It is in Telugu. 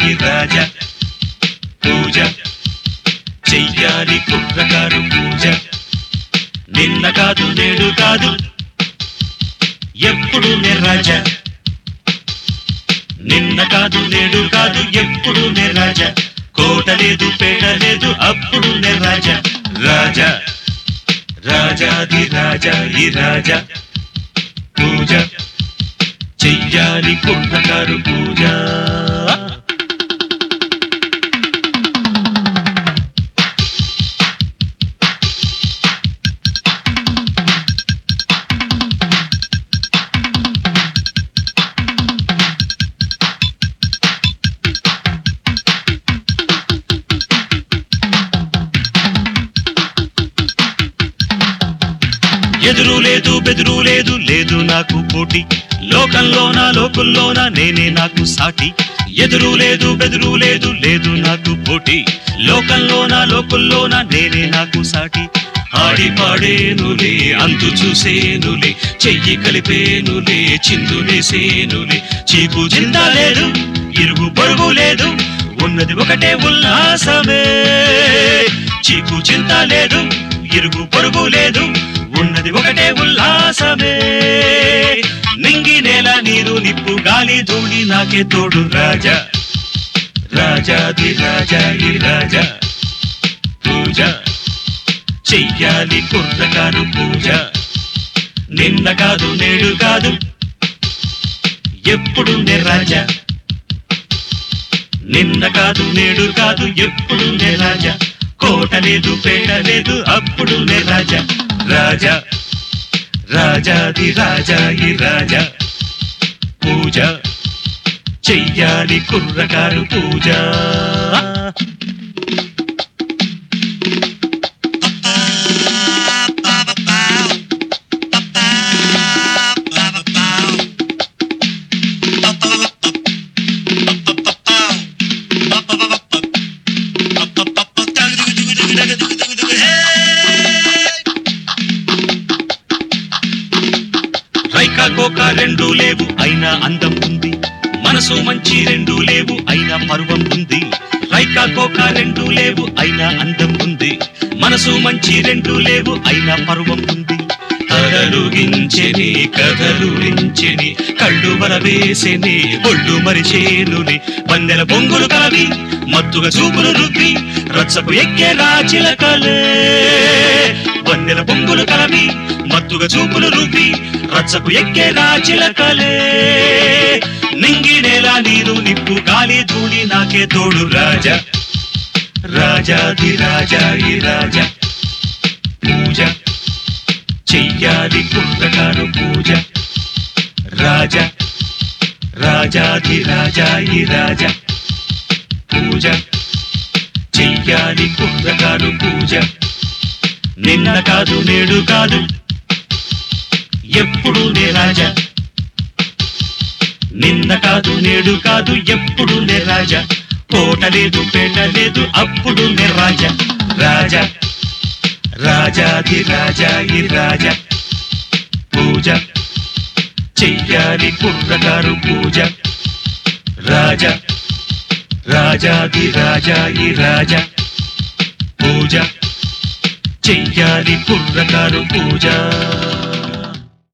ఈ రాజా పూజ చెయ్యాలి కుర్రకారు పూజ నిన్న కాదు నేడు కాదు ఎప్పుడు నే రాజా నిన్న కాదు నేడు కాదు ఎప్పుడు నే రాజా కోట లేదు పేట లేదు అప్పుడు నే రాజా రాజా రాజాది రాజా ఈ రాజా పూజ చెయ్యాలి కుర్రకారు పూజ ఎదురు లేదు బెదురు లేదు లేదు నాకు పోటీ లోకంలోన లోకుల్లోన నేనే నాకు సాటి ఎదురు లేదు బెదురు లేదు లేదు నాకు పోటీ లోకంలోన లోకుల్లోన నేనే నాకు సాటి ఆడి పాడేనులే అంతు చూసేనులే చెయ్యి కలిపేనులే చిందులేసేనులే చీకు చింత లేదు ఇరుగు పొరుగు లేదు ఉన్నది ఒకటే ఉల్లాసమే చీకు చింత లేదు ఇరుగు పొరుగు లేదు ఉన్నది ఒకటే ఉల్లాసమే నింగి నేల నీరు నిప్పు గాలి ధూళి నాకే తోడు రాజా రాజాది రాజా ఈ రాజా పూజ చెయ్యాలి కుర్రకారు పూజ నిన్న కాదు నేడు కాదు ఎప్పుడు నే రాజా నిన్న కాదు నేడు కాదు ఎప్పుడు నే రాజా కోట లేదు పేట లేదు అప్పుడు నే రాజా రాజా రాజాది రాజా ఈ రాజా పూజ చెయ్యాలి కుర్రకారు పూజ రైకా కోక రెండు లేవు అయినా అందం ఉంది మనసు మంచి రెండు లేవు అయినా పర్వం ఉంది రైకా కోక రెండు లేవు అయినా అందం ఉంది మనసు మంచి రెండు లేవు అయినా పర్వం ఉంది కథలు గించెని కథలు రించెని కళ్ళు వరవేసెని ఒళ్ళు మరిచేనుని పందెల బొంగులు కలవి మత్తుగా చూపులు రుద్ది రచ్చకు ఎక్కే రాచిలకలే వందెల బొంగులు కలవి మత్తుగా చూపులు రువ్వి రచ్చకు ఎక్కే రాచిలకలే నింగి నేల నీరు నిప్పు గాలి ధూళి నాకే తోడు రాజా రాజాది రాజా ఈ రాజా పూజ చెయ్యాలి కుర్రకారు పూజ రాజా రాజాది రాజా ఈ రాజా పూజ చెయ్యాలి కుర్రకారు పూజ నిన్న కాదు నేడు కాదు ఎప్పుడు నే రాజా నిన్న కాదు నేడు కాదు ఎప్పుడు నే రాజా కోట లేదు పేట లేదు అప్పుడు నే రాజా రాజా రాజాది రాజా ఈ రాజా పూజ చెయ్యాలి కుర్రగారు పూజ రాజా రాజాది రాజా ఈ రాజా పూజ చెయ్యాలి కుర్రగారు పూజ